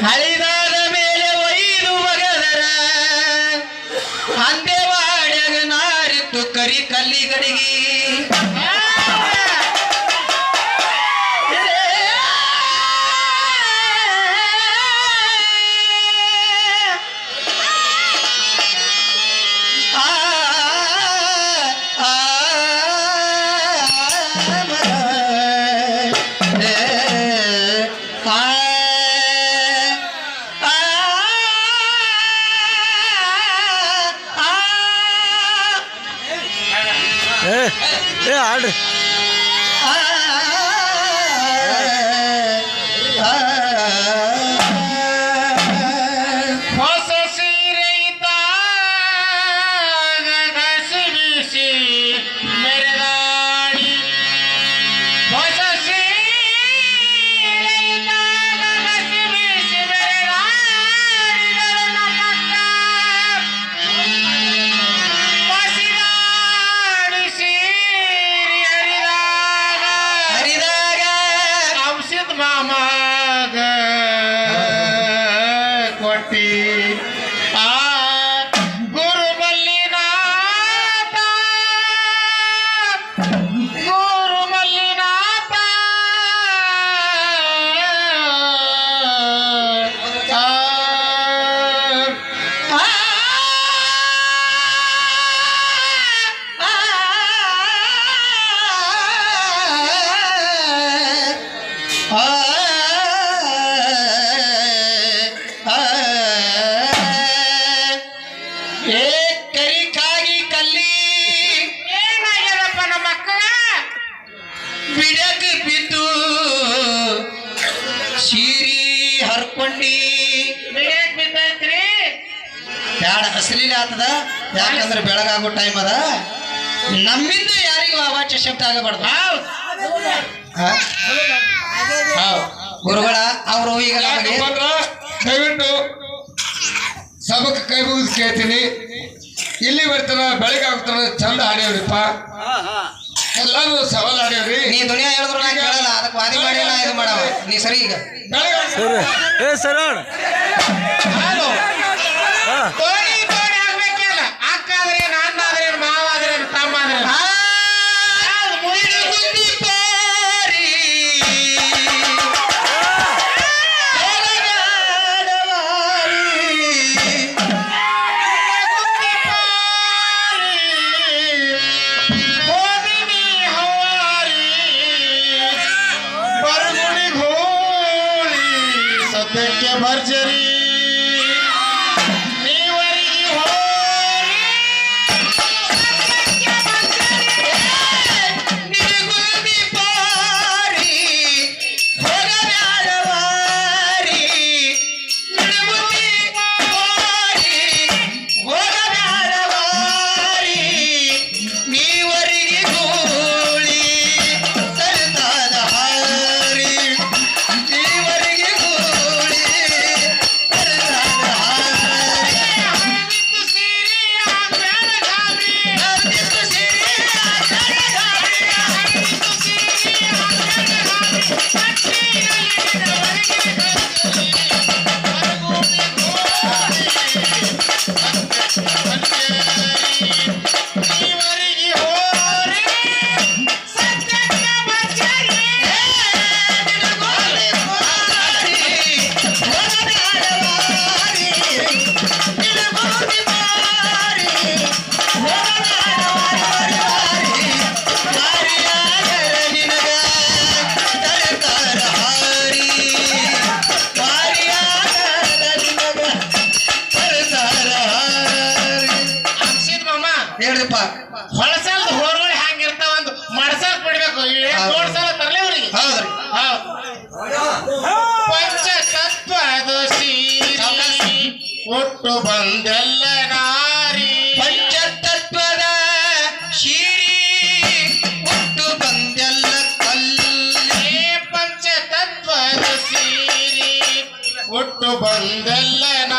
ಹಳಿದಾದ ಮೇಲೆ ಒಯ್ದು ಒಗದರ ಹಂದೆವಾಡ್ಯಾಗ ನಾರಿತ್ತು ಕರಿ ಕಲ್ಲಿಗಡಿಗೆ ಆ ಆ ಆ ಏ ಏ ಆಡ್ರಿ ಹೊಸ ಸೀರೆ ಇದ್ದಾಗ ಗಸಿಬಿಸಿ ಮೆರೆದಾಡಿ ಹೊಸ ಸೀರೆ ಇದ್ದಾಗ ಗಸಿಬಿಸಿ ಮೆರೆದಾಡಿದರು ನಮ್ಮಕ್ಕ ಬಸಿದಾಡಿ ಸೀರೆ ಹರಿದಾಗ ಹರಿದಾಗ ಅಂಶದ ಮಾಮಾಗ ಕೊಟ್ಟಿ ಆ ಗುರು ಮಲ್ಲಿನಾಥ ಗುರು ಮಲ್ಲಿನಾಥ ಆ, ಆ, ಆ, ಆ, ಏ ಕರಿಕಾಗಿ ಕಲ್ಲಿ ಏನಾಗ್ಯದಪ್ಪ ನಮ್ಮ ಅಕ್ಕ ಬಿಡಕ್ ಬಿದ್ದು ಸೀರಿ ಹರ್ಕೊಂಡಿ ಬಿಡಕ್ ಬಿದ್ದೈತ್ರಿ ಬ್ಯಾಡ ಹಸಲಿಲ್ಲ ಆತದ ಯಾಕಂದ್ರೆ ಬೆಳಗಾಗೋ ಟೈಮ್ ಅದ ನಮ್ಮಿಂದ ಯಾರಿಗೂ ಅವಾಚ್ಯ ಶಬ್ದ ಆಗಬಾರ್ದು ಹಾ? ಹೌದ್. ಗುರುಗಳ ಅವರು ಈಗ ನಮಗೆ ಯಾಕಂದ್ರ ದಯವಿಟ್ಟು ಸಭಕ್ಕೆ ಕೈ ಮುಗಿದು ಕೇಳ್ತೀನಿ ಇಲ್ಲಿ ಬರ್ತಾನ ಬೆಳಗ್ಗೆ ಆಗ್ತಾನ ಚಂದ ಹಾಡ್ಯಾವ್ರಿಪ್ಪ ಎಲ್ಲಾರು ಸವಾಲ್ ಹಾಡ್ಯಾವ್ರಿ ನೀ ದುನಿಯಾ ಹೇಳಿದ್ರು ನಾ ಕೇಳಲ್ಲ ಅದಕ್ಕೆ ವಾದಿ ಮಾಡಿ ನಾ ಇದು ಮಾಡವ ನೀ ಸರಿ ಈಗ ಬೆಳಗ್ಗೆ ಸರ್ ಏ ಸರಣ ಹಲೋ ಹಾ ತೋರಿ ತೋರಿ ಆಗ್ಬೇಕಿಲ್ಲ ಅಕ್ಕ ಆದ್ರೆ ಅಣ್ಣ ಆದ್ರೆ ಮಾವ ಆದ್ರೆ ತಮ್ಮ ಆದ್ರೆ ಮುಯಿಡುಗುಂದಿ ಪಾರಿ ಸದ್ಯಕ್ಕೆ ಭರ್ಜರಿ ನೀವರಿಗೆ ಹೋರಿ ನಿಗುಲ್ದಿ ಪಾರಿ ಹೊರಬ್ಯಾಡವಾರಿ ನಿಗುಲ್ದಿ ಪಾರಿ ಹೊರಬ್ಯಾಡವಾರಿ ನೀವರಿಗೆ ಗೂಳಿ ಸರಿದಾದ ಹಾರಿ ನೀವರಿಗೆ ಗೂಳಿ ಸರಿದಾದ ಹಾರಿ ಹರಿದಿತ್ತು ಸೀರೆ ಆಗ್ಬೇಡ ಗಾಬರಿ ಹರಿದಿತ್ತು ಸೀರೆ ಆಗ್ಬೇಡ ಗಾಬರಿ ಹರಿದಿತ್ತು ಸೀರೆ ಆಗ್ಬೇಡ ಗಾಬರಿ ಕಟ್ಟಿನಲ್ಲಿ ನೀವರಿಗೆ ಹೋರಿ ಸತ್ಯಕ್ಕೆ ಬಚ್ಚರಿ ನಿನಗೋಲಿ ಹೋರಿ ಹೊರನಾಡವಾರಿ ನಿನಗೋಲಿ ಮಾರಿ ಹೊರನಾಡವಾರಿ ಮಾರಿಯಾಗರ ನಿನಗ ತರತರ ಹಾರಿ ಮಾರಿಯಾಗರ ನಿನಗ ತರತರ ಹಾರಿ ಅನ್ಸಿದ್ ಮಾಮ ಹೇಳ್ರಿಪ್ಪ ಹೊಳಸಲ್ದ ಹೋರ್ಗಳು ಹ್ಯಾಂಗಿರ್ತಾವ ಒಂದು ಮಡಸಲ್ ಬಿಡ್ಬೇಕು ಮೂರ್ ಸಲ ತರ್ಲಿ ಅವ್ರಿಗೆ ಹೌದ್ರಿ ಪಂಚ ತತ್ವದ ಸೀರಿ ಒಟ್ಟು ಬಂದೆಲ್ಲ ನಾರಿ ಪಂಚತತ್ವದ ಶೀರಿ ಹುಟ್ಟು ಬಂದೆಲ್ಲ ಕಲ್ಲಿ ಏ ಪಂಚ ತತ್ವದ ಸೀರಿ ಒಟ್ಟು ಬಂದೆಲ್ಲ